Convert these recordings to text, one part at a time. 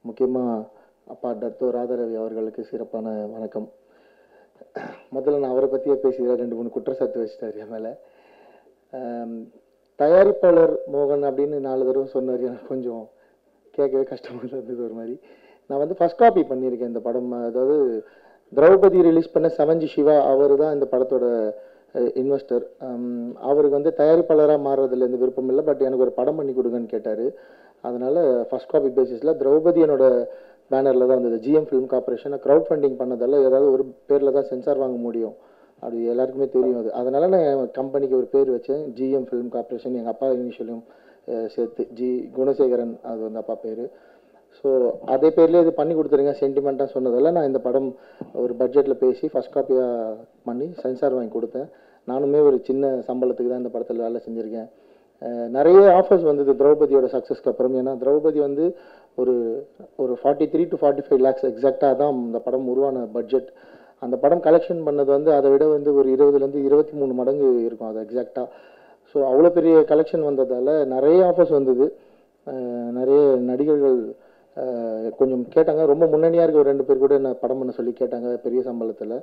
முக்கியமாக அப்பா டத்தோ ராதாரவி அவர்களுக்கு சிறப்பான வணக்கம் முதல்ல நான் அவரை பற்றியே பேசுகிறேன் ரெண்டு மூணு குற்றச்சாட்டு வச்சுட்டார் என் மேலே ஆம், தயாரிப்பாளர் மோகன் அப்படின்னு நாலு தடவை சொன்னார் எனக்கு கொஞ்சம் கேட்கவே கஷ்டமாக இருந்தது ஒரு மாதிரி நான் வந்து ஃபர்ஸ்ட் காப்பி பண்ணியிருக்கேன் இந்த படம் அதாவது திரௌபதி ரிலீஸ் பண்ண செவன்ஜி சிவா அவர் தான் இந்த படத்தோட இன்வெஸ்டர் அவருக்கு வந்து தயாரிப்பாளராக மாறுறதுல எந்த விருப்பம் இல்லை பட் எனக்கு ஒரு படம் பண்ணி கொடுங்கன்னு கேட்டார் அதனால ஃபர்ஸ்ட் காப்பி பேசிஸில் திரௌபதி என்னோட பேனரில் தான் வந்தது GM film corporation crowd funding பண்ணதால ஏதாவது ஒரு பேரில் தான் சென்சார் வாங்க முடியும் அது எல்லாருக்குமே தெரியும் அது அதனால நான் என் கம்பெனிக்கு ஒரு பேர் வச்சேன் ஜிஎம் ஃபிலிம் கார்பரேஷன் எங்கள் அப்பா இனிஷியலும் சேர்த்து ஜி குணசேகரன் அது வந்து அப்பா பேர் ஸோ அதே பேர்லேயே இது பண்ணி கொடுத்துருங்க சென்டிமெண்ட்டாக சொன்னதால நான் இந்த படம் ஒரு பட்ஜெட்டில் பேசி ஃபர்ஸ்ட் காப்பியாக பண்ணி சென்சார் வாங்கி கொடுத்தேன் நானுமே ஒரு சின்ன சம்பளத்துக்கு தான் இந்த படத்தில் வேலை செஞ்சுருக்கேன் அஹ் நிறைய ஆஃபர்ஸ் வந்தது திரௌபதியோட சக்ஸஸ்க்கு அப்புறம் ஏன்னா திரௌபதி வந்து ஒரு ஒரு forty three to forty five lakhs எக்ஸாக்டாக தான் இந்த படம் உருவான பட்ஜெட் அந்த படம் கலெக்ஷன் பண்ணது வந்து அதை விட வந்து ஒரு இருபதுலேருந்து இருபத்தி மூணு மடங்கு இருக்கும் அது எக்ஸாக்டாக ஸோ அவ்வளோ பெரிய கலெக்ஷன் வந்ததால் நிறைய ஆஃபர்ஸ் வந்தது அஹ் நிறைய நடிகர்கள் அஹ் கொஞ்சம் கேட்டாங்க ரொம்ப முன்னணியாக இருக்க ஒரு ரெண்டு பேர் கூட என்ன படம் பண்ண சொல்லி கேட்டாங்க பெரிய சம்பளத்தில்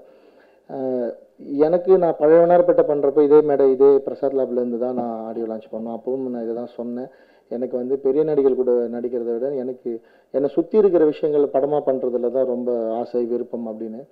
எனக்கு நான் பழையவனார்பேட்டை பண்ணுறப்ப இதே மேடை இதே பிரசாத் லேப்லேருந்து தான் நான் ஆடியோ லான்ச் பண்ணோம் அப்பவும் நான் இதை தான் சொன்னேன் எனக்கு வந்து பெரிய நடிகர்கள் கூட நடிக்கிறத விட எனக்கு என்னை சுற்றி இருக்கிற விஷயங்கள் படமாக பண்ணுறதுல தான் ரொம்ப ஆசை விருப்பம் அப்படின்னு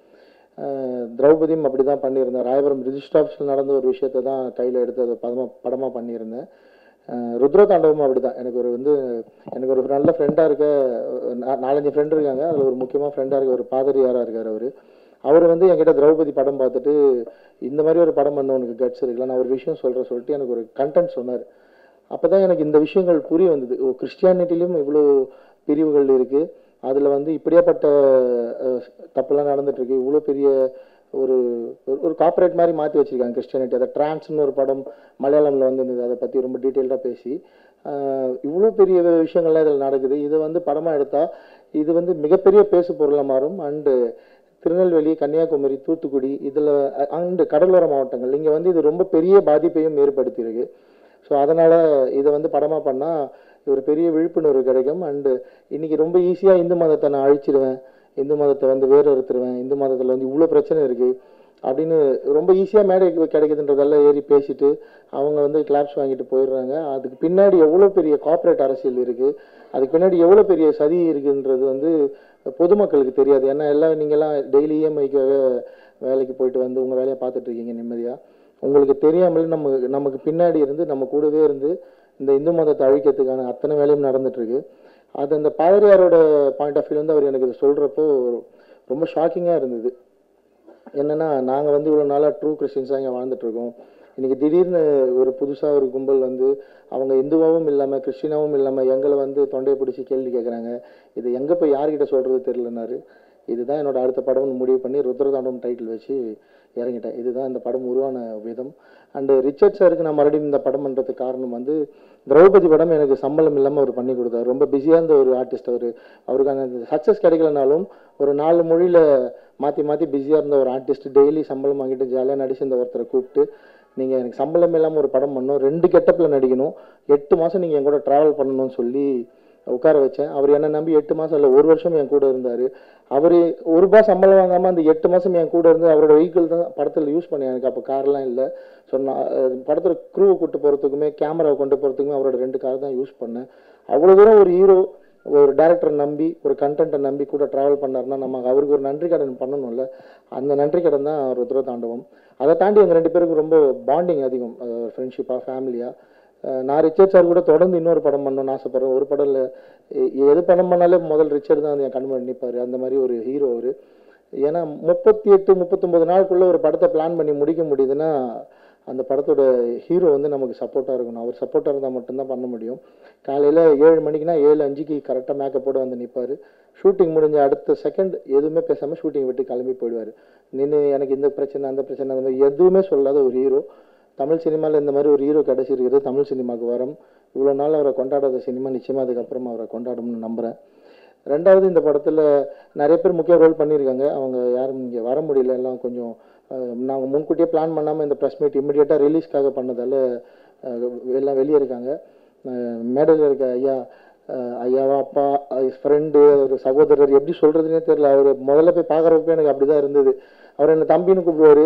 அஹ் திரௌபதியும் அப்படி தான் பண்ணியிருந்தேன் ராயபுரம் ரிஜிஸ்டர் ஆஃபீஸில் நடந்த ஒரு விஷயத்தை தான் கையில் எடுத்து அதை படமாக படமாக பண்ணியிருந்தேன் அஹ் ருத்ர தாண்டவமும் அப்படி தான் எனக்கு ஒரு வந்து எனக்கு ஒரு நல்ல ஃப்ரெண்டாக இருக்க நா- நாலஞ்சு ஃப்ரெண்ட் இருக்காங்க அதில் ஒரு முக்கியமாக ஃப்ரெண்டாக இருக்க ஒரு பாதிரியாராக இருக்கார் அவர் அவர் வந்து என்கிட்ட திரௌபதி படம் பார்த்துட்டு இந்த மாதிரி ஒரு படம் பண்ண உனக்கு கட்ஸ் இருக்குல்ல நான் ஒரு விஷயம் சொல்கிறேன் சொல்லிட்டு எனக்கு ஒரு கண்டென்ட் சொன்னார் அப்போ தான் எனக்கு இந்த விஷயங்கள் புரிய வந்தது ஓ கிறிஸ்டியானிட்டிலையும் இவ்வளோ பிரிவுகள் இருக்குது அதில் வந்து இப்படியாப்பட்ட அஹ், தப்புலாம் நடந்துட்டு இருக்கு இவ்வளோ பெரிய ஒரு ஒரு- ஒரு கார்ப்பரேட் மாதிரி மாற்றி வச்சிருக்காங்க கிறிஸ்டியானிட்டி அதை டிரான்ஸ்னு ஒரு படம் மலையாளம்ல வந்திருந்தது அதை பற்றி ரொம்ப டீட்டெயில்டாக பேசி ஆஹ், இவ்வளோ பெரிய விஷயங்கள்லாம் இதில் நடக்குது இதை வந்து படமாக எடுத்தால் இது வந்து மிகப்பெரிய பேசு பொருளாக மாறும் அண்டு திருநெல்வேலி கன்னியாகுமரி தூத்துக்குடி இதில் அண்டு கடலோர மாவட்டங்கள் இங்கே வந்து இது ரொம்ப பெரிய பாதிப்பையும் ஏற்படுத்தியிருக்கு ஸோ அதனால் இதை வந்து படமாக பண்ணால் ஒரு பெரிய விழிப்புணர்வு கிடைக்கும் அண்டு இன்னைக்கு ரொம்ப ஈஸியாக இந்து மதத்தை நான் அழிச்சிடுவேன் இந்து மதத்தை வந்து வேறு அறுத்துருவேன் இந்து மதத்தில் வந்து இவ்வளோ பிரச்சனை இருக்குது அப்படின்னு ரொம்ப ஈஸியாக மேடை கிடைக்குதுன்றதெல்லாம் ஏறி பேசிட்டு அவங்க வந்து கிளாப்ஸ் வாங்கிட்டு போயிடுறாங்க அதுக்கு பின்னாடி எவ்வளோ பெரிய கார்ப்பரேட் அரசியல் இருக்குது அதுக்கு பின்னாடி எவ்வளோ பெரிய சதி இருக்குன்றது வந்து பொதுமக்களுக்கு தெரியாது ஏன்னா எல்லாம் நீங்கள்லாம் டெய்லி இஎம்ஐக்காக வேலைக்கு போயிட்டு வந்து உங்கள் வேலையை பார்த்துட்டு இருக்கீங்க நிம்மதியாக உங்களுக்கு தெரியாமல் நம்ம நமக்கு பின்னாடி இருந்து நம்ம கூடவே இருந்து இந்த இந்து மதத்தை அழிக்கிறதுக்கான அத்தனை வேலையும் நடந்துட்டு இருக்கு அது அந்த பாதிரியாரோட பாயிண்ட் ஆஃப் வியூ வந்து அவர் எனக்கு இதை சொல்கிறப்போ ரொம்ப ஷாக்கிங்காக இருந்தது என்னன்னா நாங்கள் வந்து இவ்வளோ நாளாக ட்ரூ கிறிஸ்டின்ஸாக இங்கே வாழ்ந்துட்டு இருக்கோம் இன்னைக்கு திடீர்னு ஒரு புதுசாக ஒரு கும்பல் வந்து அவங்க இந்துவாவும் இல்லாமல் கிறிஸ்டினாவும் இல்லாமல் எங்களை வந்து தொண்டையை பிடிச்சி கேள்வி கேட்குறாங்க இது எங்கே போய் யார்கிட்ட சொல்கிறது தெரியலனாரு இதுதான் என்னோட அடுத்த படம்னு முடிவு பண்ணி ருத்ரதாண்டம் டைட்டில் வச்சு இறங்கிட்டேன் இதுதான் இந்த படம் உருவான விதம் அண்டு ரிச்சர்ட் சாருக்கு நான் மறுபடியும் இந்த படம் பண்ணுறதுக்கு காரணம் வந்து திரௌபதி படம் எனக்கு சம்பளம் இல்லாமல் அவர் பண்ணி கொடுத்தாரு ரொம்ப பிஸியாக இருந்த ஒரு ஆர்டிஸ்ட் அவர் அவருக்கான சக்ஸஸ் கிடைக்கலனாலும் ஒரு நாலு மொழியில் மாற்றி மாற்றி பிஸியாக இருந்த ஒரு ஆர்டிஸ்ட் டெய்லி சம்பளம் வாங்கிட்டு ஜாலியாக நடிச்சிருந்த ஒருத்தரை கூப்பிட்டு நீங்கள் எனக்கு சம்பளம் இல்லாமல் ஒரு படம் பண்ணணும் ரெண்டு கெட்டப்பில் நடிக்கணும் எட்டு மாதம் நீங்கள் என் கூட ட்ராவல் பண்ணணும்னு சொல்லி உட்கார வச்சேன் அவர் என்ன நம்பி எட்டு மாதம் இல்லை ஒரு வருஷம் என் கூட இருந்தார் அவர் ஒரு ரூபாய் சம்பளம் வாங்காமல் அந்த எட்டு மாதம் என் கூட இருந்து அவரோட வெஹிக்கிள் தான் படத்தில் யூஸ் பண்ணேன் எனக்கு அப்போ கார்லாம் இல்லை ஸோ நான் அஹ், படத்தில் க்ரூவை கூட்டு போகிறதுக்குமே கேமராவை கொண்டு போகிறதுக்குமே அவரோட ரெண்டு கார் தான் யூஸ் பண்ணேன் அவ்வளோ தூரம் ஒரு ஹீரோ ஒரு டேரக்டரை நம்பி ஒரு கண்டென்ட்டை நம்பி கூட ட்ராவல் பண்ணாருன்னா நம்ம அவருக்கு ஒரு நன்றி கடன் பண்ணணும்ல அந்த நன்றி கடன் தான் ருத்ர தாண்டவம் அதை தாண்டி எங்கள் ரெண்டு பேருக்கும் ரொம்ப பாண்டிங் அதிகம் ஃப்ரெண்ட்ஷிப்பாக ஃபேமிலியாக நான் ரிச்சர்ட் சார் கூட தொடர்ந்து இன்னொரு படம் பண்ணணும்னு ஆசைப்படுறேன் ஒரு படம் இல்லை எது படம் பண்ணாலே முதல் ரிச்சர்ட் தான் வந்து என் கண் முன்னாடி நிற்பார் அந்த மாதிரி ஒரு ஹீரோ அவர் ஏன்னா முப்பத்தி எட்டு முப்பத்தொம்பது நாளுக்குள்ள ஒரு படத்தை பிளான் பண்ணி முடிக்க முடியுதுன்னா அந்த படத்தோட ஹீரோ வந்து நமக்கு சப்போர்ட்டாக இருக்கணும் அவர் சப்போர்ட்டாக இருந்தால் மட்டும்தான் பண்ண முடியும் காலையில் ஏழு மணிக்குனா ஏழு அஞ்சுக்கு கரெக்டாக மேக்கப்போட வந்து நிற்பார் ஷூட்டிங் முடிஞ்ச அடுத்த செகண்ட் எதுவுமே பேசாமல் ஷூட்டிங் விட்டு கிளம்பி போயிடுவார் நின்று எனக்கு இந்த பிரச்சனை அந்த பிரச்சனை அந்த மாதிரி எதுவுமே சொல்லாத ஒரு ஹீரோ தமிழ் சினிமாவில் இந்த மாதிரி ஒரு ஹீரோ கிடைச்சிருக்கிறது தமிழ் சினிமாவுக்கு வரம் இவ்வளோ நாள் அவரை கொண்டாடாத சினிமா நிச்சயமாக அதுக்கப்புறமா அவரை கொண்டாடும்னு நம்புகிறேன் ரெண்டாவது இந்த படத்தில் நிறைய பேர் முக்கிய ரோல் பண்ணியிருக்காங்க அவங்க யாரும் இங்கே வர முடியல எல்லாம் கொஞ்சம் நாங்கள் முன்கூட்டியே பிளான் பண்ணாமல் இந்த ப்ரெஸ் மீட் இமிடியேட்டாக ரிலீஸ்க்காக பண்ணதால அஹ், எல்லாம் வெளியே இருக்காங்க அஹ், மேடையில் இருக்க ஐயா அஹ் ஐயாவா அப்பா ஃப்ரெண்டு ஒரு சகோதரர் எப்படி சொல்கிறதுனே தெரியல அவர் முதல்ல போய் பார்க்குறப்ப எனக்கு அப்படி தான் இருந்தது அவர் என்னை தம்பின்னு கூப்பிடுவார்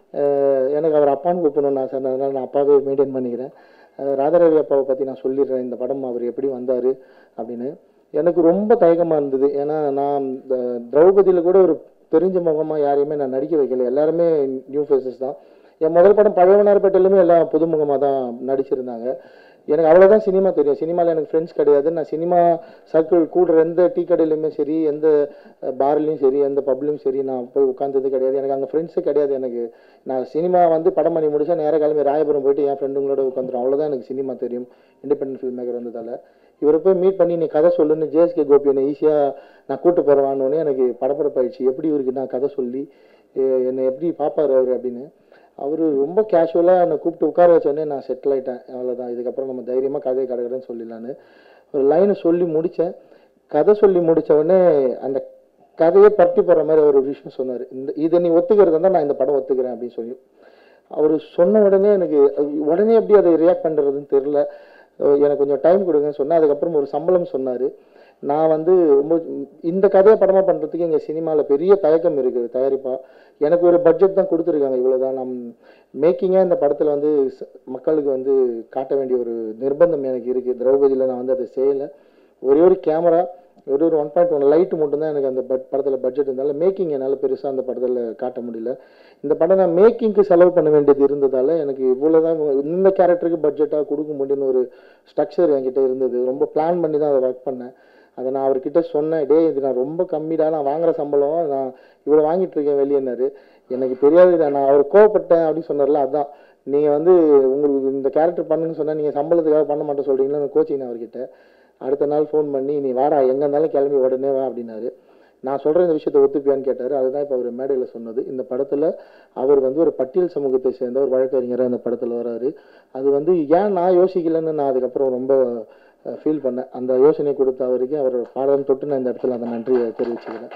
எனக்கு அவர் அப்பான்னு கூப்பிடணும்னு ஆசை அதனால நான் அப்பாவே மெயின்டைன் பண்ணிக்கிறேன் அஹ் ராதாரவி அப்பாவை பற்றி நான் சொல்லிடுறேன் இந்த படம் அவர் எப்படி வந்தார் அப்படின்னு எனக்கு ரொம்ப தயக்கமாக இருந்தது ஏன்னா நான் இந்த திரௌபதியில் கூட ஒரு தெரிஞ்ச முகமாக யாரையுமே நான் நடிக்க வைக்கல எல்லாருமே நியூ ஃபேஸஸ் தான் என் முதல் படம் பழையவனார்பேட்டையிலுமே எல்லாம் புதுமுகமாக தான் நடிச்சிருந்தாங்க எனக்கு அவ்வளோதான் சினிமா தெரியும் சினிமாவில் எனக்கு ஃப்ரெண்ட்ஸ் கிடையாது நான் சினிமா சர்க்கிள் கூடுற எந்த டீ கடையிலையுமே சரி எந்த பார்லையும் சரி எந்த பப்லையும் சரி நான் போய் உட்காந்தது கிடையாது எனக்கு அங்கே ஃப்ரெண்ட்ஸே கிடையாது எனக்கு நான் சினிமா வந்து படம் பண்ணி முடிச்சா நேர கிளம்பி ராயபுரம் போயிட்டு என் ஃப்ரெண்டுங்களோட உட்காந்துரும் அவ்வளோதான் எனக்கு சினிமா தெரியும் இண்டிபெண்டன்ட் ஃபில்ம் மேக்கர் வந்ததால் இவரை போய் மீட் பண்ணி நீ கதை சொல்லுன்னு ஜேஎஸ்கே கோபி என்னை ஈஸியாக நான் கூட்டு போகிறவான்னு எனக்கு படப்படப்பாயிடுச்சு எப்படி இவருக்கு நான் கதை சொல்லி எ- என்னை எப்படி பார்ப்பாரு அவர் அப்படின்னு அவர் ரொம்ப கேஷுவலாக என்னை கூப்பிட்டு உட்கார வச்சோடனே நான் செட்டில் ஆயிட்டேன் அவ்வளோதான் இதுக்கப்புறம் நம்ம தைரியமாக கதையை கடற்கடன்னு சொல்லிடலான்னு ஒரு லைனை சொல்லி முடித்தேன் கதை சொல்லி முடிச்ச உடனே அந்த கதையை பட்டி போடுற மாதிரி அவர் ஒரு விஷயம் சொன்னார் இந்த இதை நீ ஒத்துக்கிறது தான் நான் இந்த படம் ஒத்துக்கிறேன் அப்படின்னு சொல்லி அவர் சொன்ன உடனே எனக்கு அது உடனே எப்படி அதை ரியாக்ட் பண்ணுறதுன்னு தெரில அஹ் எனக்கு கொஞ்சம் டைம் கொடுங்கன்னு சொன்னேன் அதுக்கப்புறம் ஒரு சம்பளம் சொன்னார் நான் வந்து ரொம்ப இந்த கதையை படமாக பண்ணுறதுக்கு எங்கள் சினிமாவில் பெரிய தயக்கம் இருக்குது தயாரிப்பா எனக்கு ஒரு பட்ஜெட் தான் கொடுத்துருக்காங்க இவ்வளோதான் நம் மேக்கிங்காக இந்த படத்தில் வந்து ச- மக்களுக்கு வந்து காட்ட வேண்டிய ஒரு நிர்பந்தம் எனக்கு இருக்குது திரௌபதியில் நான் வந்து அதை செய்யலை ஒரே ஒரு கேமரா ஒரு ஒரு ஒன் பாயிண்ட் ஒன் லைட் மட்டும்தான் எனக்கு அந்த பட் படத்தில் பட்ஜெட் இருந்தாலும் மேக்கிங் என்னால் பெருசாக அந்த படத்தில் காட்ட முடியல இந்த படம் நான் மேக்கிங்க்கு செலவு பண்ண வேண்டியது இருந்ததால் எனக்கு இவ்வளோதான் இந்த கேரக்டருக்கு பட்ஜெட்டாக கொடுக்க முடியும்னு ஒரு ஸ்ட்ரக்சர் என்கிட்ட இருந்தது ரொம்ப பிளான் பண்ணி தான் அதை ஒர்க் பண்ணேன் அதை நான் அவர்கிட்ட சொன்னேன் டேய் இது நான் ரொம்ப கம்மிடா நான் வாங்குற சம்பளம் நான் இவ்வளோ வாங்கிட்டு இருக்கேன் வெளியேனாரு எனக்கு தெரியாது இதை நான் அவர் கோவப்பட்டேன் அப்படின்னு சொன்னார்ல அதான் நீங்கள் வந்து உங்களுக்கு இந்த கேரக்டர் பண்ணுன்னு சொன்னால் நீங்கள் சம்பளத்துக்காக பண்ண மாட்டேன் சொல்கிறீங்களா கோச்சிங் அவர்கிட்ட அடுத்த நாள் ஃபோன் பண்ணி நீ வாடா எங்கே இருந்தாலும் கிளம்பி உடனே வா அப்படின்னாரு நான் சொல்கிற இந்த விஷயத்தை ஒத்துப்பியான்னு கேட்டார் அதுதான் இப்போ அவர் மேடையில் சொன்னது இந்த படத்தில் அவர் வந்து ஒரு பட்டியல் சமூகத்தை சேர்ந்த ஒரு வழக்கறிஞராக இந்த படத்தில் வராரு அது வந்து ஏன் நான் யோசிக்கலைன்னு நான் அதுக்கப்புறம் ரொம்ப ஃபீல் பண்ணேன் அந்த யோசனை கொடுத்த அவருக்கு அவர் பாடம் தொட்டு நான் இந்த இடத்துல அந்த நன்றியை தெரிவிச்சுக்கிறேன்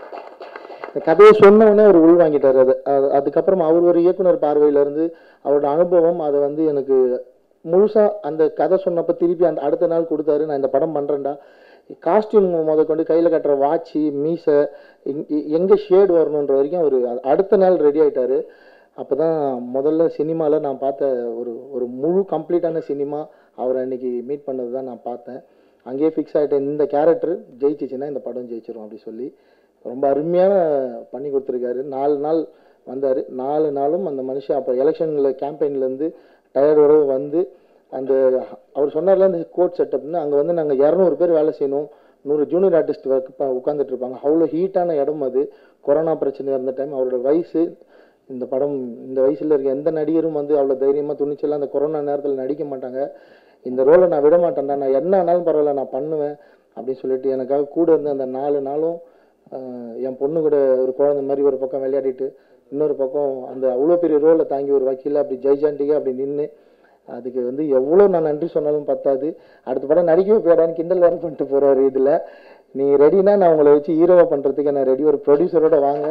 இந்த கதையை சொன்ன உடனே அவர் உள்வாங்கிட்டார் அது அது- அதுக்கப்புறம் அவர் ஒரு இயக்குனர் பார்வையில இருந்து அவரோட அனுபவம் அதை வந்து எனக்கு முழுசா அந்த கதை சொன்னப்ப திருப்பி அந்த அடுத்த நாள் கொடுத்தாரு நான் இந்த படம் பண்றேன்டா காஸ்டியூம் முத கொண்டு கையில கட்டுற வாட்சி மீசை இங்க- இ- எங்க ஷேடு வரணுன்ற வரைக்கும் அவர் அடுத்த நாள் ரெடி ஆயிட்டாரு அப்பதான் முதல்ல சினிமால நான் பார்த்த ஒரு ஒரு முழு கம்ப்ளீட்டான சினிமா அவர் அன்னைக்கு மீட் பண்ணது தான் நான் பார்த்தேன் அங்கேயே ஃபிக்ஸ் ஆயிட்டேன் இந்த கேரக்டர் ஜெயிச்சிச்சுன்னா இந்த படம் ஜெயிச்சிரும் அப்படி சொல்லி ரொம்ப அருமையான பண்ணி கொடுத்துருக்காரு நாலு நாள் வந்தார் நாலு நாளும் அந்த மனுஷன் அப்போ எலெக்ஷனில் கேம்பெயின்லேருந்து டயர்டோட வந்து அந்த அவர் சொன்னார்ல இந்த கோட் செட்டப்னு அங்கே வந்து நாங்கள் இரநூறு பேர் வேலை செய்யணும் நூறு ஜூனியர் ஆர்டிஸ்ட் உட்காந்துட்டு இருப்பாங்க அவ்வளோ ஹீட்டான இடம் அது கொரோனா பிரச்சனை இருந்த டைம் அவரோட வயசு இந்த படம் இந்த வயசுல இருக்க எந்த நடிகரும் வந்து அவ்வளோ தைரியமாக துணிச்சலாம் அந்த கொரோனா நேரத்தில் நடிக்க மாட்டாங்க இந்த ரோலை நான் விட மாட்டேன்டா நான் என்ன ஆனாலும் பரவாயில்ல நான் பண்ணுவேன் அப்படின்னு சொல்லிட்டு எனக்காக கூட இருந்து அந்த நாலு நாளும் ஆஹ், என் பொண்ணு கூட ஒரு குழந்தை மாதிரி ஒரு பக்கம் விளையாடிட்டு இன்னொரு பக்கம் அந்த அவ்வளோ பெரிய ரோலை தாங்கி ஒரு வக்கீல அப்படி ஜெய்ஜாண்டிகா அப்படி நின்று அதுக்கு வந்து எவ்வளோ நான் நன்றி சொன்னாலும் பத்தாது அடுத்த படம் நடிக்கவே போயிடான்னு கிண்டல் வேறு பண்ணிட்டு போறாரு இதில் நீ ரெடினா நான் உங்களை வச்சு ஹீரோவா பண்ணுறதுக்கு நான் ரெடி ஒரு ப்ரொடியூசரோட வாங்க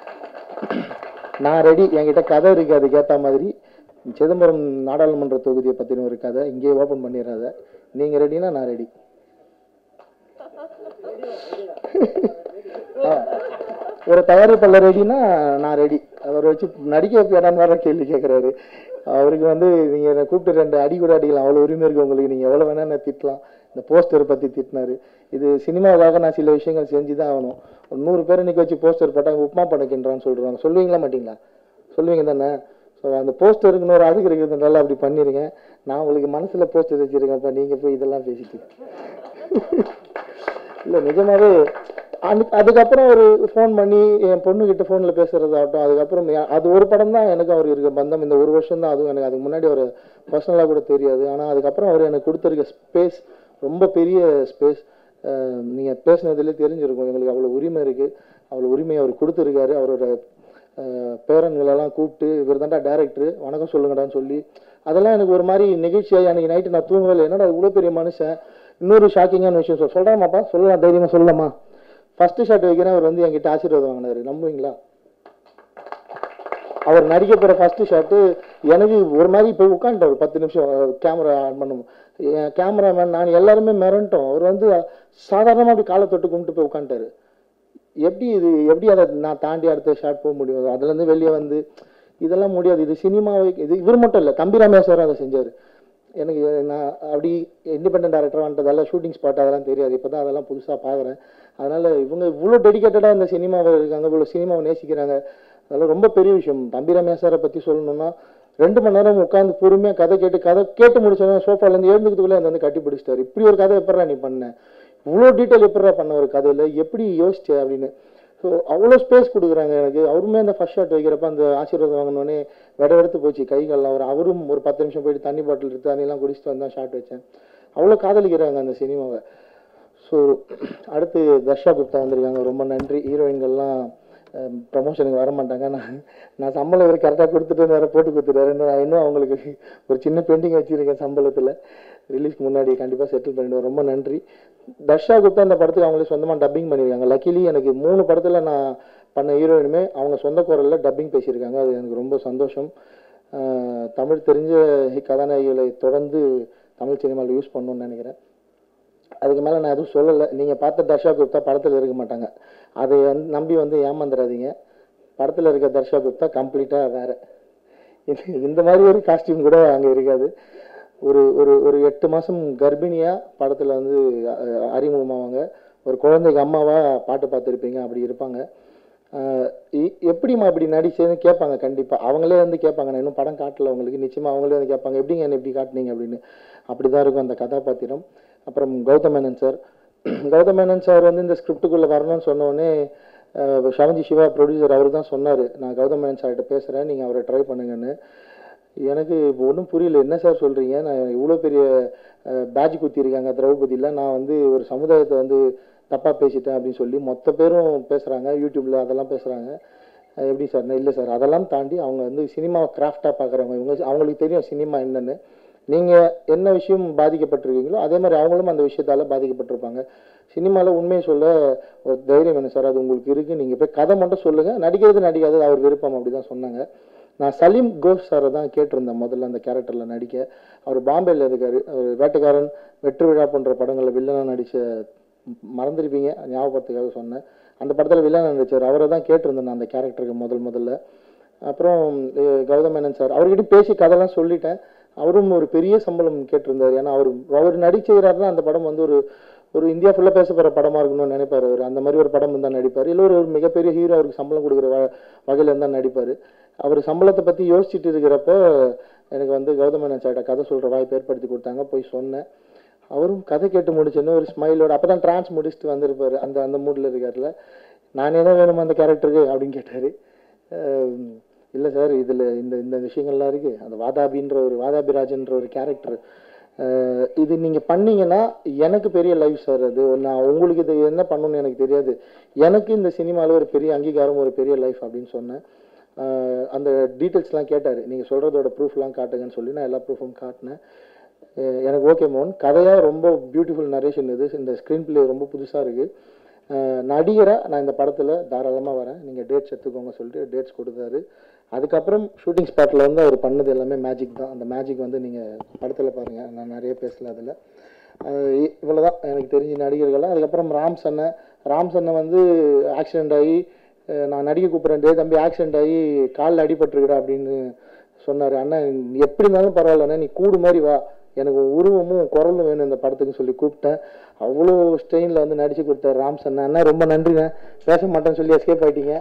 நான் ரெடி என்கிட்ட கதை இருக்கு அதுக்கு ஏற்ற மாதிரி சிதம்பரம் நாடாளுமன்ற தொகுதியை பற்றின ஒரு கதை இங்கேயே ஓப்பன் பண்ணிடுறாத நீங்கள் ரெடினா நான் ரெடி ஒரு தயாரிப்பாளர் ரெடினா நான் ரெடி அவர் வச்சு நடிக்க வைப்பேடான்னு வேற கேள்வி கேட்குறாரு அவருக்கு வந்து நீங்கள் என்னை கூப்பிட்டு ரெண்டு அடி கூட அடிக்கலாம் அவ்வளோ உரிமை இருக்கு உங்களுக்கு நீங்கள் எவ்வளோ வேணா என்ன திட்டலாம் இந்த போஸ்டர் பற்றி திட்டினாரு இது சினிமாவுக்காக நான் சில விஷயங்கள் செஞ்சு தான் ஆகணும் ஒரு நூறு பேர் இன்னைக்கு வச்சு போஸ்டர் போட்டாங்க உப்புமா படைக்கின்றான்னு சொல்றாங்க சொல்லுவீங்களா மாட்டீங்களா சொல்லுவீங்க தானே ஸோ அந்த போஸ்டருக்கு இன்னொரு அழகு இருக்கிறதுனால அப்படி பண்ணிருங்க நான் உங்களுக்கு மனசுல போஸ்டர் வச்சிருக்கேன்ப்பா நீங்க போய் இதெல்லாம் பேசிட்டு இல்லை நிஜமாவே அந்த- அதுக்கப்புறம் ஒரு ஃபோன் பண்ணி என் பொண்ணுகிட்ட ஃபோனில் பேசுறதாகட்டும் அதுக்கப்புறம் எ- அது ஒரு படம் தான் எனக்கு அவர் இருக்க பந்தம் இந்த ஒரு வருஷம் தான் அதுவும் எனக்கு அதுக்கு முன்னாடி அவர் பர்சனலாக கூட தெரியாது ஆனால் அதுக்கப்புறம் அவர் எனக்கு கொடுத்துருக்க ஸ்பேஸ் ரொம்ப பெரிய ஸ்பேஸ் நீங்கள் பேசுனதுலேயே தெரிஞ்சிருக்கும் எங்களுக்கு அவ்வளோ உரிமை இருக்குது அவ்வளோ உரிமையை அவர் கொடுத்துருக்காரு அவரோட அஹ், பேரன்களெல்லாம் கூப்பிட்டு இவர் தான்டா டேரக்டர் வணக்கம் சொல்லுங்கடான்னு சொல்லி அதெல்லாம் எனக்கு ஒரு மாதிரி நிகழ்ச்சியாக அன்னைக்கு நைட்டு நான் தூங்கவே இல்லை என்னடா இவ்வளோ பெரிய மனுஷன் இன்னொரு ஷாக்கிங்கான விஷயம் சொல் சொல்கிறாமாப்பா சொல்லலாம் தைரியமாக சொல்லலாமா ஃபர்ஸ்ட் ஷாட் வைக்கிறேன் அவர் வந்து என்கிட்ட ஆசீர்வாதம் வாங்கினாரு நம்புவீங்களா அவர் நடிக்க போகிற ஃபர்ஸ்ட் ஷாட்டு எனக்கு ஒரு மாதிரி போய் உட்காந்துட்டார் பத்து நிமிஷம் கேமரா ஆன் பண்ணும் என் கேமராமேன் நான் எல்லாருமே மிரண்டோம் அவர் வந்து சாதாரணமாக அப்படி காலை தொட்டு கும்பிட்டு போய் உட்காந்துட்டாரு எப்படி இது எப்படி அதை நான் தாண்டி அடுத்த ஷாட் போக முடியும் அதுலேருந்து வெளியே வந்து இதெல்லாம் முடியாது இது சினிமாவை இது இவர் மட்டும் இல்லை தம்பி ரமேஸ்வரர் அதை செஞ்சார் எனக்கு நான் அப்படி இண்டிபெண்டன்ட் டேரக்டர் வந்துட்டதால ஷூட்டிங் ஸ்பாட் அதெல்லாம் தெரியாது இப்போ தான் அதெல்லாம் புதுசாக பார்க்குறேன் அதனால் இவங்க இவ்வளோ டெடிக்கேட்டடாக இந்த சினிமாவை இருக்காங்க இவ்வளோ சினிமாவை நேசிக்கிறாங்க அதெல்லாம் ரொம்ப பெரிய விஷயம் தம்பி ரமேஸ்வரை பற்றி சொல்லணும்னா ரெண்டு மணி நேரம் உட்காந்து பொறுமையாக கதை கேட்டு கதை கேட்டு முடிச்சோன்னா சோஃபாலேருந்து எழுந்துக்கிறதுக்குள்ளே அந்த வந்து கட்டி பிடிச்சிட்டாரு இப்படி ஒரு கதை எப்படா நீ பண்ண இவ்வளோ டீட்டெயில் எப்படா பண்ண ஒரு கதையில் எப்படி யோசிச்ச அப்படின்னு ஸோ அவ்வளோ ஸ்பேஸ் கொடுக்குறாங்க எனக்கு அவருமே அந்த ஃபர்ஸ்ட் ஷாட் வைக்கிறப்ப அந்த ஆசீர்வாதம் வாங்கினோடனே விட எடுத்து போச்சு கை கால்லாம் அவர் அவரும் ஒரு பத்து நிமிஷம் போயிட்டு தண்ணி பாட்டில் எடுத்து தண்ணியெல்லாம் குடிச்சிட்டு வந்தா ஷாட் வச்சேன் அவ்வளோ காதலிக்கிறாங்க அந்த சினிமாவை ஸோ அடுத்து தர்ஷா குப்தா வந்திருக்காங்க ரொம்ப நன்றி ஹீரோயின்கள்லாம் ப்ரமோஷனுக்கு வர மாட்டாங்க நான் நான் சம்பளம் இவர் கரெக்டாக கொடுத்துட்டு வேறு போட்டு கொடுத்துட்டாரு இன்னும் நான் இன்னும் அவங்களுக்கு ஒரு சின்ன பெண்டிங் வச்சுருக்கேன் சம்பளத்தில் ரிலீஸ்க்கு முன்னாடி கண்டிப்பாக செட்டில் பண்ணிடுவேன் ரொம்ப நன்றி தர்ஷா குப்தா இந்த படத்துக்கு அவங்களே சொந்தமாக டப்பிங் பண்ணியிருக்காங்க லக்கிலி எனக்கு மூணு படத்தில் நான் பண்ண ஹீரோயினுமே அவங்க சொந்த குரலில் டப்பிங் பேசியிருக்காங்க அது எனக்கு ரொம்ப சந்தோஷம் அஹ் தமிழ் தெரிஞ்ச கதாநாயகிகளை தொடர்ந்து தமிழ் சினிமாவில் யூஸ் பண்ணணும்னு நினைக்கிறேன் அதுக்கு மேலே நான் எதுவும் சொல்லலை நீங்கள் பார்த்த தர்ஷா குப்தா படத்தில் இருக்க மாட்டாங்க அதை வந்து நம்பி வந்து ஏமாந்துடாதீங்க படத்தில் இருக்க தர்ஷா குப்தா கம்ப்ளீட்டாக வேற இது- இந்த மாதிரி ஒரு காஸ்டியூம் கூட அங்கே இருக்காது ஒரு ஒரு ஒரு எட்டு மாதம் கர்ப்பிணியாக படத்தில் வந்து அஹ், அறிமுகமாவாங்க ஒரு குழந்தைக்கு அம்மாவாக பாட்டு பார்த்துருப்பீங்க அப்படி இருப்பாங்க அஹ், இ- எப்படிம்மா இப்படி நடிச்சேன்னு கேட்பாங்க கண்டிப்பாக அவங்களே வந்து கேட்பாங்க நான் இன்னும் படம் காட்டல அவங்களுக்கு நிச்சயமாக அவங்களே வந்து கேட்பாங்க எப்படிங்க என்ன இப்படி காட்டுனீங்க அப்படின்னு அப்படி தான் இருக்கும் அந்த கதாபாத்திரம் அப்புறம் கௌதம் மேனன் சார் கௌதம் மேனன் சார் வந்து இந்த ஸ்கிரிப்டுக்குள்ளே வரணும்னு சொன்ன உடனே அஹ், ஷவஞ்சி சிவா ப்ரொடியூசர் அவர் தான் சொன்னார் நான் கௌதம் மேனன் சார்கிட்ட பேசுகிறேன் நீங்கள் அவரை ட்ரை பண்ணுங்கன்னு எனக்கு இப்போ ஒன்றும் புரியல என்ன சார் சொல்கிறீங்க நான் இவ்வளோ பெரிய பேட்ச் குத்திருக்காங்க திரௌபதியில் நான் வந்து ஒரு சமுதாயத்தை வந்து தப்பாக பேசிட்டேன் அப்படின்னு சொல்லி மொத்த பேரும் பேசுகிறாங்க யூடியூப்பில் அதெல்லாம் பேசுகிறாங்க எப்படி சார் இல்லை சார் அதெல்லாம் தாண்டி அவங்க வந்து சினிமாவை கிராஃப்டாக பார்க்குறவங்க இவங்க அவங்களுக்கு தெரியும் சினிமா என்னன்னு நீங்கள் என்ன விஷயம் பாதிக்கப்பட்டிருக்கீங்களோ அதே மாதிரி அவங்களும் அந்த விஷயத்தால் பாதிக்கப்பட்டிருப்பாங்க சினிமாவில் உண்மையை சொல்ல ஒரு தைரியம் வேணும் சார் அது உங்களுக்கு இருக்குது நீங்கள் போய் கதை மட்டும் சொல்லுங்கள் நடிக்கிறது நடிக்காதது அவர் விருப்பம் அப்படி தான் சொன்னாங்க நான் சலீம் கோஷ் சாரை தான் கேட்டிருந்தேன் முதல்ல அந்த கேரக்டரில் நடிக்க அவர் பாம்பேல இருக்காரு அவர் வேட்டைக்காரன் வெற்றி விழா போன்ற படங்களில் வில்லனாக நடித்த மறந்துருப்பீங்க ஞாபகத்துக்காக சொன்னேன் அந்த படத்தில் வில்லனாக நடிச்சார் அவரை தான் கேட்டிருந்தேன் நான் அந்த கேரக்டருக்கு முதல் முதல்ல அப்புறம் அஹ், கௌதம் மேனன் சார் அவர்கிட்ட பேசி கதைலாம் சொல்லிட்டேன் அவரும் ஒரு பெரிய சம்பளம் கேட்டிருந்தார் ஏன்னா அவர் அவர் நடிச்சுக்கிறாருன்னா அந்த படம் வந்து ஒரு ஒரு இந்தியா ஃபுல்லாக பேச போகிற படமாக இருக்கணும்னு நினைப்பார் அவர் அந்த மாதிரி ஒரு படம் இருந்தால் நடிப்பார் இல்லை ஒரு ஒரு மிகப்பெரிய ஹீரோ அவருக்கு சம்பளம் கொடுக்குற வ வகையில் இருந்தால் நடிப்பார் அவர் சம்பளத்தை பற்றி யோசிச்சுட்டு இருக்கிறப்ப எனக்கு வந்து கௌதம் மேனன் சார்ட்ட கதை சொல்கிற வாய்ப்பு ஏற்படுத்தி கொடுத்தாங்க போய் சொன்னேன் அவரும் கதை கேட்டு முடிச்சோன்னு ஒரு ஸ்மைலோட அப்போ தான் ட்ரான்ஸ் முடிச்சுட்டு வந்திருப்பாரு அந்த அந்த மூடில் இருக்கார்ல நானே தான் வேணுமா அந்த கேரக்டருக்கு அப்படின்னு கேட்டார் இல்லை சார் இதில் இந்த இந்த விஷயங்கள்லாம் இருக்குது அந்த வாதாபின்ற ஒரு வாதாபிராஜன்ற ஒரு கேரக்டர் இது நீங்கள் பண்ணீங்கன்னா எனக்கு பெரிய லைஃப் சார் அது நான் உங்களுக்கு இது என்ன பண்ணணும்னு எனக்கு தெரியாது எனக்கு இந்த சினிமாவில் ஒரு பெரிய அங்கீகாரம் ஒரு பெரிய லைஃப் அப்படின்னு சொன்னேன் அஹ் அந்த டீட்டெயில்ஸ்லாம் கேட்டார் நீங்கள் சொல்கிறதோட ப்ரூஃப்லாம் காட்டுங்கன்னு சொல்லி நான் எல்லா ப்ரூஃபும் காட்டினேன் அஹ் எனக்கு ஓகே மோகன் கதையாக ரொம்ப பியூட்டிஃபுல் நரேஷன் இது இந்த ஸ்க்ரீன் பிளே ரொம்ப புதுசாக இருக்குது நடிகராக நான் இந்த படத்தில் தாராளமாக வரேன் நீங்கள் டேட்ஸ் எடுத்துக்கோங்க சொல்லிட்டு டேட்ஸ் கொடுத்தாரு அதுக்கப்புறம் ஷூட்டிங் ஸ்பாட்டில் வந்து அவர் பண்ணது எல்லாமே மேஜிக் தான் அந்த மேஜிக் வந்து நீங்கள் படத்தில் பாருங்கள் நான் நிறைய பேசல அதில் இவ்வளோ தான் எனக்கு தெரிஞ்ச நடிகர்கள்லாம் அதுக்கப்புறம் ராம் சன்னை ராம் சன்னை வந்து ஆக்சிடென்ட் ஆகி அஹ் நான் நடிக்க கூப்பிட்றேன் டே தம்பி ஆக்சிடென்ட் ஆகி காலில் அடிபட்டிருக்குடா அப்படின்னு சொன்னார் அண்ணன் நீ எப்படி இருந்தாலும் பரவாயில்லண்ணே நீ கூடு மாதிரி வா எனக்கு உருவமும் குரலும் வேணும் இந்த படத்துக்கு சொல்லி கூப்பிட்டேன் அவ்வளோ ஸ்ட்ரெயினில் வந்து நடிச்சு கொடுத்தாரு ராம் சன்னா அண்ணா ரொம்ப நன்றிண்ணே பேச மாட்டேன்னு சொல்லி எஸ்கேப் ஆயிட்டீங்க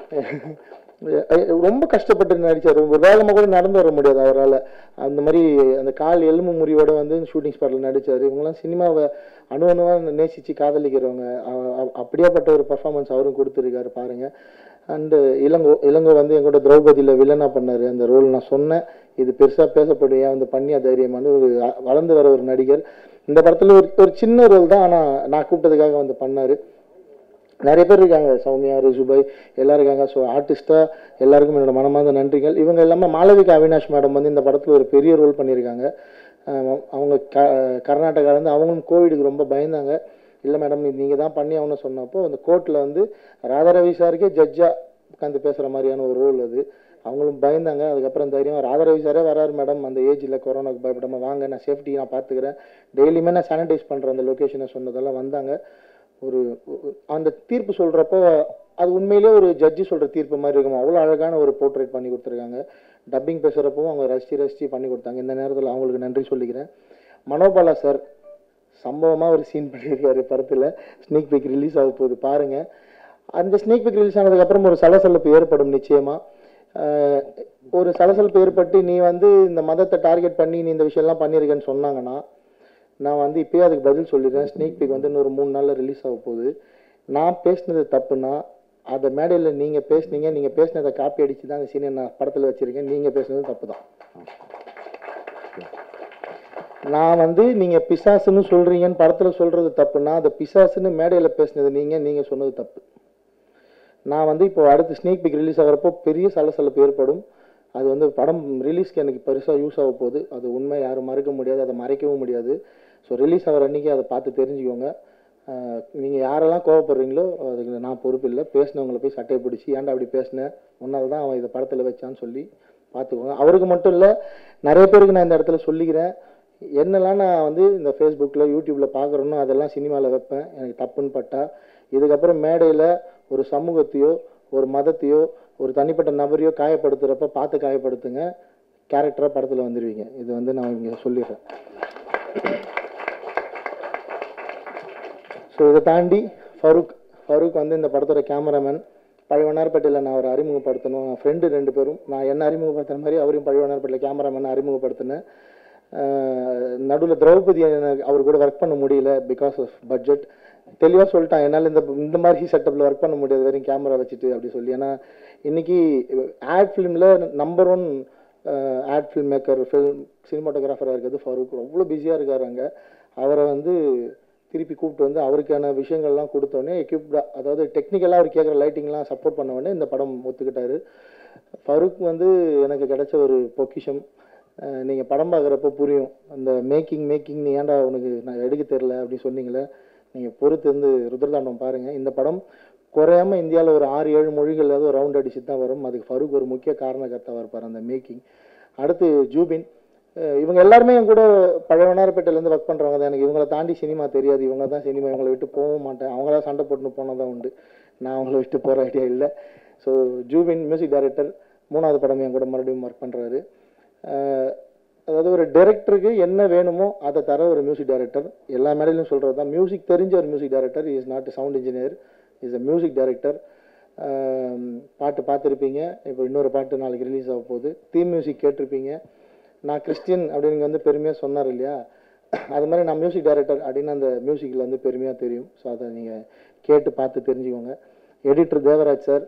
அஹ் ரொம்ப கஷ்டப்பட்டு நடிச்சார் ஒரு வேகமாக கூட நடந்து வர முடியாது அவரால் அந்த மாதிரி அந்த கால் எலும்பு முறிவோட வந்து ஷூட்டிங் ஸ்பாட்டில் நடிச்சார் இவங்கெல்லாம் சினிமாவை அணு அணுவாக நேசித்து காதலிக்கிறவங்க அ- அ- அப்படியாப்பட்ட ஒரு பர்ஃபார்மன்ஸ் அவரும் கொடுத்துருக்காரு பாருங்க அண்டு இளங்கோ இளங்கோ வந்து எங்கூட திரௌபதியில் வில்லனா பண்ணார் அந்த ரோல் நான் சொன்னேன் இது பெருசாக பேசப்படும் ஏன் வந்து பண்ணியா தைரியமான ஒரு அ- வளர்ந்து வர ஒரு நடிகர் இந்த படத்தில் ஒரு ஒரு சின்ன ரோல் தான் ஆனால் நான் கூப்பிட்டதுக்காக வந்து பண்ணார் நிறைய பேர் இருக்காங்க சௌமியா ரிசுபாய் எல்லாரும் இருக்காங்க ஸோ ஆர்டிஸ்ட்டாக எல்லாருக்கும் என்னோட மனமார்ந்த நன்றிகள் இவங்க எல்லாமே மாளவிகா அவினாஷ் மேடம் வந்து இந்த படத்தில் ஒரு பெரிய ரோல் பண்ணியிருக்காங்க அஹ் அவங்க க கர்நாடகாலேருந்து அவங்களும் கோவிடுக்கு ரொம்ப பயந்தாங்க இல்லை மேடம் இது நீங்கள் தான் பண்ணி ஆகணும்னு சொன்னப்போ அந்த கோர்ட்டில் வந்து ராதாரவி சாருக்கே ஜட்ஜாக உட்காந்து பேசுகிற மாதிரியான ஒரு ரோல் அது அவங்களும் பயந்தாங்க அதுக்கப்புறம் தைரியம் ராதாரவி சாரே வராரு மேடம் அந்த ஏஜில் கொரோனாக்கு பயப்படாம வாங்க நான் சேஃப்டி நான் பார்த்துக்கிறேன் டெய்லியுமே நான் சானிடைஸ் பண்ணுறேன் அந்த லொக்கேஷனை சொன்னதெல்லாம் வந்தாங்க ஒரு ஒரு- அந்த தீர்ப்பு சொல்கிறப்போ அது உண்மையிலேயே ஒரு ஜட்ஜி சொல்கிற தீர்ப்பு மாதிரி இருக்கும் அவ்வளோ அழகான ஒரு போர்ட்ரேட் பண்ணி கொடுத்துருக்காங்க டப்பிங் பேசுகிறப்பவும் அவங்க ரசித்து ரசித்து பண்ணி கொடுத்தாங்க இந்த நேரத்தில் அவங்களுக்கு நன்றி சொல்லிக்கிறேன் மனோபாலா சார் சம்பவமாக ஒரு சீன் பண்ணியிருக்காரு படத்தில் ஸ்னீக் பிக் ரிலீஸ் ஆக போகுது பாருங்க அந்த ஸ்னீக் பிக் ரிலீஸ் ஆனதுக்கப்புறம் ஒரு சலசலப்பு ஏற்படும் நிச்சயமா ஆஹ் ஒரு சலசலப்பு ஏற்பட்டு நீ வந்து இந்த மதத்தை டார்கெட் பண்ணி நீ இந்த விஷயம்லாம் பண்ணியிருக்கேன்னு சொன்னாங்கன்னா நான் வந்து இப்பயே அதுக்கு பதில் சொல்லிடுறேன் ஸ்னீக் பிக் வந்து இன்னொரு மூணு நாளில் ரிலீஸ் ஆக போகுது நான் பேசினது தப்புனா அதை மேடையில் நீங்கள் பேசுனீங்க நீங்கள் பேசினதை காப்பி அடிச்சு தான் அந்த சீனை நான் படத்தில் வச்சுருக்கேன் நீங்கள் பேசுனது தப்பு தான் நான் வந்து நீங்க பிசாசுன்னு சொல்றீங்கன்னு படத்துல சொல்றது தப்புன்னா அந்த பிசாசுன்னு மேடையில பேசுனது நீங்க நீங்க சொன்னது தப்பு நான் வந்து இப்போ அடுத்து ஸ்னேக் பிக் ரிலீஸ் ஆகிறப்போ பெரிய சலசலப்பு ஏற்படும் அது வந்து படம் ரிலீஸ்க்கு எனக்கு பெருசாக யூஸ் ஆக போகுது அது உண்மை யாரும் மறுக்க முடியாது அதை மறைக்கவும் முடியாது ஸோ ரிலீஸ் ஆகிற அன்னைக்கு அதை பார்த்து தெரிஞ்சுக்கோங்க நீங்கள் யாரெல்லாம் கோவப்படுறீங்களோ அதுக்கு நான் பொறுப்பு இல்லை பேசினவங்கள போய் சட்டையை பிடிச்சி ஏன்டா அப்படி பேசினேன் உன்னால தான் அவன் இதை படத்தில் வச்சான்னு சொல்லி பார்த்துக்கோங்க அவருக்கு மட்டும் இல்லை நிறைய பேருக்கு நான் இந்த இடத்துல சொல்லிக்கிறேன் என்னெல்லாம் நான் வந்து இந்த ஃபேஸ்புக்கில் யூடியூப்பில் பார்க்குறேனோ அதெல்லாம் சினிமாவில் வைப்பேன் எனக்கு தப்புன்னு பட்டா இதுக்கப்புறம் மேடையில் ஒரு சமூகத்தையோ ஒரு மதத்தையோ ஒரு தனிப்பட்ட நபரையோ காயப்படுத்துகிறப்ப பார்த்து காயப்படுத்துங்க கேரக்டராக படத்தில் வந்துடுவீங்க இது வந்து நான் இங்கே சொல்லிடுறேன் ஸோ இதை தாண்டி ஃபருக் ஃபருக் வந்து இந்த படத்தோட கேமராமேன் பழையவனார்பேட்டையில் நான் அவரை அறிமுகப்படுத்தணும் என் ஃப்ரெண்டு ரெண்டு பேரும் நான் என்ன அறிமுகப்படுத்துன மாதிரி அவரையும் பழையவனார்பேட்டையில் கேமராமேன் அறிமுகப்படுத்தினேன் நடுவில் திரௌபதி எனக்கு அவர் கூட ஒர்க் பண்ண முடியல பிகாஸ் ஆஃப் பட்ஜெட் தெளிவாக சொல்லிட்டான் என்னால் இந்த இந்த மாதிரி செட்டப்பில் ஒர்க் பண்ண முடியாது வெறும் கேமரா வச்சுட்டு அப்படி சொல்லி ஏன்னா இன்னைக்கு ஆட் ஃபிலிமில் number one ad film maker film சினிமாட்டோகிராஃபராக இருக்கிறது ஃபரூக் அவ்வளோ பிஸியாக இருக்கார் அங்கே அவரை வந்து திருப்பி கூப்பிட்டு வந்து அவருக்கான விஷயங்கள்லாம் கொடுத்தோடனே எக்யூப்டாக அதாவது டெக்னிக்கலாக அவர் கேட்குற லைட்டிங்லாம் சப்போர்ட் பண்ண உடனே இந்த படம் ஒத்துக்கிட்டாரு ஃபரூக் வந்து எனக்கு கிடைச்ச ஒரு பொக்கிஷம் அஹ் நீங்க படம் பார்க்குறப்ப புரியும் அந்த மேக்கிங் மேக்கிங் நீ ஏன்டா உனக்கு நான் எடுக்க தெரில அப்படின்னு சொன்னீங்களே நீங்க பொறுத்து வந்து ருத்ரதாண்டம் பாருங்க இந்த படம் குறையாம இந்தியாவில் ஒரு ஆறு ஏழு மொழிகள் ஏதோ ரவுண்ட் அடிச்சு தான் வரும் அதுக்கு ஃபரூக் ஒரு முக்கிய காரணகர்த்தாவா இருப்பார் அந்த மேக்கிங் அடுத்து ஜூபின் அஹ் இவங்க எல்லாருமே என் கூட பழையவனார்பேட்டையிலேருந்து ஒர்க் பண்ணுறவங்க தான் எனக்கு இவங்கள தாண்டி சினிமா தெரியாது இவங்க தான் சினிமா இவங்களை விட்டு போகவும் மாட்டேன் அவங்களா சண்டை போட்டுன்னு போனதான் உண்டு நான் அவங்கள விட்டு போகிற ஐடியா இல்லை ஸோ ஜூபின் மியூசிக் டைரக்டர் மூணாவது படம் என் கூட மறுபடியும் ஒர்க் பண்ணுறாரு அதாவது ஒரு டைரக்டருக்கு என்ன வேணுமோ அதை தர ஒரு மியூசிக் டைரக்டர் எல்லா மேடையிலும் சொல்கிறது தான் மியூசிக் தெரிஞ்ச ஒரு music director is not sound engineer is a music director பாட்டு பார்த்துருப்பீங்க இப்போ இன்னொரு பாட்டு நாளைக்கு ரிலீஸ் ஆக போகுது தீம் மியூசிக் கேட்டிருப்பீங்க நான் கிறிஸ்டியன் அப்படின்னு வந்து பெருமையாக சொன்னார் இல்லையா அது மாதிரி நான் மியூசிக் டைரக்டர் அப்படின்னு அந்த மியூசிக்கில் வந்து பெருமையாக தெரியும் ஸோ அதை நீங்கள் கேட்டு பார்த்து தெரிஞ்சுக்கோங்க எடிட்டர் தேவராஜ் சார்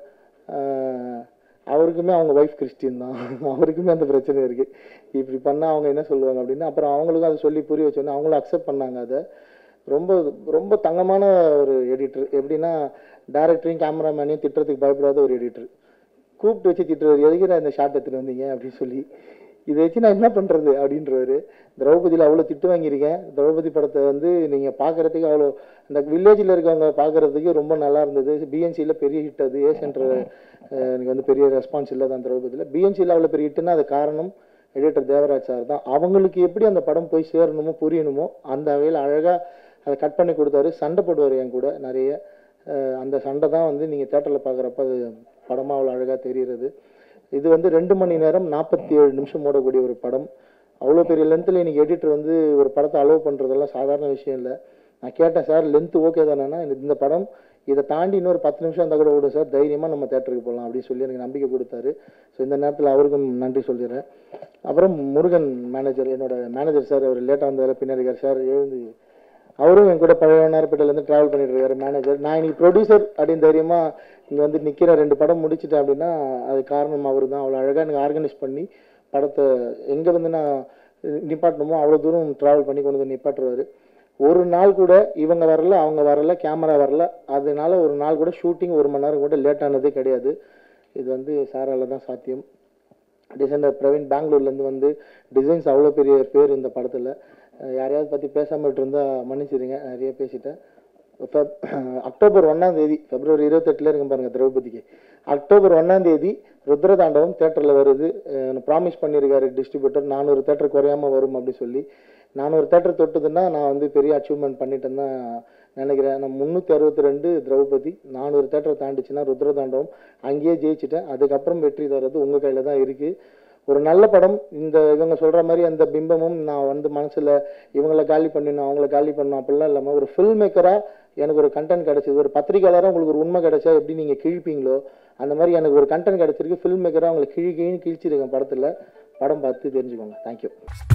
அவருக்குமே அவங்க ஒய்ஃப் கிறிஸ்டின் தான் அவருக்குமே அந்த பிரச்சனை இருக்குது இப்படி பண்ணால் அவங்க என்ன சொல்லுவாங்க அப்படின்னு அப்புறம் அவங்களுக்கும் அதை சொல்லி புரிய வச்சோன்னே அவங்களும் அக்செப்ட் பண்ணாங்க அதை ரொம்ப ரொம்ப தங்கமான ஒரு எடிட்டர் எப்படின்னா டேரக்டரையும் கேமராமேனையும் திட்டுறதுக்கு பயப்படாத ஒரு எடிட்டர் கூப்பிட்டு வச்சு திட்டுறது எதுக்கு நான் இந்த ஷார்ட் எடுத்துட்டு வந்தீங்க அப்படின்னு சொல்லி இதை வச்சு நான் என்ன பண்றது அப்படின்றவர் திரௌபதியில் அவ்வளோ திட்டு வாங்கியிருக்கேன் திரௌபதி படத்தை வந்து நீங்க பார்க்கறதுக்கு அவ்வளோ இந்த வில்லேஜில் இருக்கவங்க பார்க்கறதுக்கு ரொம்ப நல்லா இருந்தது பிஎன்சியில் பெரிய ஹிட் அது ஏ சென்டர் எனக்கு வந்து பெரிய ரெஸ்பான்ஸ் இல்லை தான் திரௌபதியில் பிஎன்சியில் அவ்வளோ பெரிய ஹிட்னா அது காரணம் எடிட்டர் தேவராஜ் சார் தான் அவங்களுக்கு எப்படி அந்த படம் போய் சேரணுமோ புரியணுமோ அந்த வகையில் அழகாக அதை கட் பண்ணி கொடுத்தாரு சண்டை போடுவார் என் கூட நிறைய அஹ் அந்த சண்டை தான் வந்து நீங்கள் தேட்டரில் பார்க்குறப்ப அது படமாக அவ்வளோ அழகாக தெரிகிறது இது வந்து ரெண்டு மணி நேரம் நாற்பத்தி ஏழு நிமிஷம் ஓடக்கூடிய ஒரு படம் அவ்வளோ பெரிய லென்த்தில் இன்னைக்கு எடிட்டர் வந்து ஒரு படத்தை அலோவ் பண்ணுறதெல்லாம் சாதாரண விஷயம் இல்லை நான் கேட்டேன் சார் லென்த் ஓகே தானேன்னா இந்த படம் இதை தாண்டி இன்னொரு பத்து நிமிஷம் இருந்தால் கூட ஓடும் சார் தைரியமாக நம்ம தேட்டருக்கு போகலாம் அப்படின்னு சொல்லி எனக்கு நம்பிக்கை கொடுத்தாரு ஸோ இந்த நேரத்தில் அவருக்கும் நன்றி சொல்லிடுறேன் அப்புறம் முருகன் மேனேஜர் என்னோட மேனேஜர் சார் அவர் லேட்டாக வந்தார் பின்னாடி இருக்கார் சார் எழுந்து அவரும் என் கூட பழையவனார்பேட்டையிலேருந்து ட்ராவல் பண்ணிட்டு இருக்காரு மேனேஜர் நான் இன்னைக்கு ப்ரொடியூசர் அப்படின்னு தைரியமா இங்கே வந்து நிற்கிற ரெண்டு படம் முடிச்சிட்டேன் அப்படின்னா அது காரணம் அவர் தான் அவ்வளோ அழகாக எனக்கு ஆர்கனைஸ் பண்ணி படத்தை எங்கே வந்து நான் நிப்பாட்டணுமோ அவ்வளோ தூரம் ட்ராவல் பண்ணி கொண்டு வந்து நிப்பாட்டுருவாரு ஒரு நாள் கூட இவங்க வரல அவங்க வரல கேமரா வரல அதனால ஒரு நாள் கூட ஷூட்டிங் ஒரு மணி நேரம் கூட லேட் ஆனதே கிடையாது இது வந்து சாரால தான் சாத்தியம் டிசைனர் பிரவீன் பெங்களூர்லேருந்து வந்து டிசைன்ஸ் அவ்வளோ பெரிய பேர் இந்த படத்தில் யாரையாவது பற்றி பேசாமல் இருந்தால் மன்னிச்சிடுங்க நிறைய பேசிட்டேன் ஃபெப் அக்டோபர் ஒன்றாம் தேதி பிப்ரவரி இருபத்தெட்டில் இருங்க பாருங்க திரௌபதிக்கு அக்டோபர் ஒன்றாம் தேதி ருத்ரதாண்டவம் தேட்டரில் வருது ப்ராமிஸ் பண்ணியிருக்காரு டிஸ்ட்ரிபியூட்டர் நானூறு தேட்டர் குறையாம வரும் அப்படி சொல்லி நானூறு தேட்டர் தொட்டுதுன்னா நான் வந்து பெரிய அச்சீவ்மெண்ட் பண்ணிட்டேன்னு தான் நினைக்கிறேன் நான் முந்நூற்றி அறுபத்தி ரெண்டு திரௌபதி நானூறு தேட்டரை தாண்டிச்சுன்னா ருத்ரதாண்டவம் அங்கேயே ஜெயிச்சிட்டேன் அதுக்கப்புறம் வெற்றி தர்றது உங்கள் கையில் தான் இருக்குது ஒரு நல்ல படம் இந்த இவங்க சொல்ற மாதிரி அந்த பிம்பமும் நான் வந்து மனசுல இவங்கள காலி பண்ணிடணும் அவங்கள காலி பண்ணணும் அப்படிலாம் இல்லாம ஒரு ஃபில்ம் மேக்கரா எனக்கு ஒரு கண்டென்ட் கிடைச்சது ஒரு பத்திரிகையாளராக உங்களுக்கு ஒரு உண்மை கிடைச்சா எப்படி நீங்க கிழிப்பீங்களோ அந்த மாதிரி எனக்கு ஒரு கண்டென்ட் கிடைச்சிருக்கு ஃபில்ம் மேக்கரா அவங்களை கிழி கிழின்னு கிழிச்சிருக்கேன் படத்துல படம் பார்த்து தெரிஞ்சுக்கோங்க தேங்க்யூ